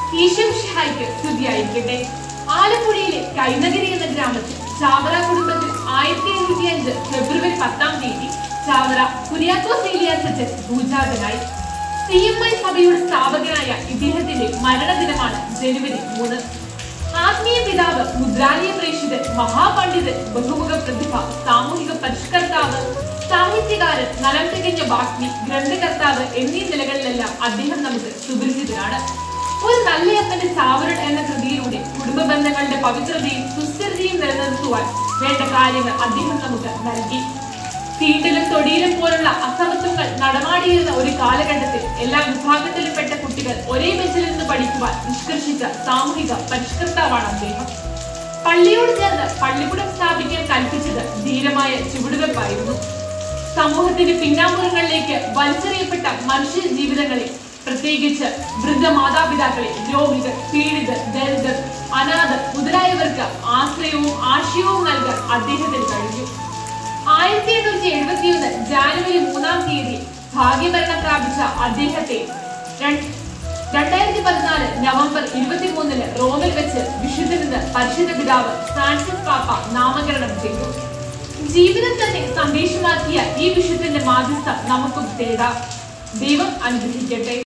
ഈശോ ഷിഹായിക്ക് സ്തുതിയായിരിക്കട്ടെ ആലപ്പുഴയിലെ കൈനഗരി എന്ന ഗ്രാമത്തിൽ ചാവറ കുടുംബത്തിൽ ആയിരത്തി എഴുന്നൂറ്റി അഞ്ച് ഫെബ്രുവരി പത്താം തീയതി ചാവറ കുര്യാക്കോസ് ഏലിയാസച്ചൻ ഭൂജാതനായി സി എം ഐ സഭയുടെ സ്ഥാപകനായ ഇദ്ദേഹത്തിന്റെ മരണദിനമാണ് ജനുവരി മൂന്ന് ആത്മീയ പിതാവ് മുദ്രാലയ പ്രേക്ഷിതൻ മഹാപണ്ഡിതൻ ബഹുമുഖ പ്രതിഭ സാമൂഹിക പരിഷ്കർത്താവ് സാഹിത്യകാരൻ നലം തികഞ്ഞ വാഗ്മി ഗ്രന്ഥകർത്താവ് എന്നീ നിലകളിലെല്ലാം അദ്ദേഹം നമുക്ക് സുപരിചിതനാണ് ഒരു നല്ലയപ്പന്റെ ചാവരൻ എന്ന കൃതിയിലൂടെ കുടുംബ ബന്ധങ്ങളുടെ പവിത്രതയും സുസ്ഥിരതയും നിലനിർത്തുവാൻ വേണ്ട കാര്യങ്ങൾ അദ്ദേഹം നമുക്ക് നൽകി തീണ്ടലും തൊടിയിലും പോലുള്ള അസമത്വങ്ങൾ നടമാടിയിരുന്ന ഒരു കാലഘട്ടത്തിൽ എല്ലാ വിഭാഗത്തിലും പെട്ട കുട്ടികൾ ഒരേ ബെഞ്ചിൽ നിന്ന് പഠിക്കുവാൻ നിഷ്കർഷിച്ച സാമൂഹിക പരിഷ്കർത്താവാണ് അദ്ദേഹം പള്ളിയോട് ചേർന്ന് പള്ളിക്കൂടം സ്ഥാപിക്കാൻ കൽപ്പിച്ചത് ധീരമായ ചുവടുവെപ്പായിരുന്നു സമൂഹത്തിന്റെ പിന്നാമ്പുറങ്ങളിലേക്ക് വലിച്ചെറിയപ്പെട്ട മനുഷ്യ ജീവിതങ്ങളെ പ്രത്യേകിച്ച് വൃദ്ധ മാതാപിതാക്കളെ രോഗികൾ പീഡിതർ ദരിദ്രർ അനാഥർ മുതലായവർക്ക് ആശ്രയവും ആശയവും നൽകാൻ അദ്ദേഹത്തിന് കഴിഞ്ഞു ആയിരത്തി എണ്ണൂറ്റി എഴുപത്തിയൊന്ന് ജാനുവരി മൂന്നാം തീയതി ഭാഗ്യമരണം പ്രാപിച്ച അദ്ദേഹത്തെ രണ്ട്- രണ്ടായിരത്തി പതിനാല് നവംബർ ഇരുപത്തിമൂന്നിന് റോമിൽ വെച്ച് വിശുദ്ധനെന്ന് പരിശുദ്ധ പിതാവ് ഫ്രാൻസിസ് പാപ്പ നാമകരണം ചെയ്തു ജീവിതം തന്നെ സന്ദേശമാക്കിയ ഈ വിശുദ്ധന്റെ മാധ്യസ്ഥം നമുക്കും തേടാം ദൈവം അനുഗ്രഹിക്കട്ടെ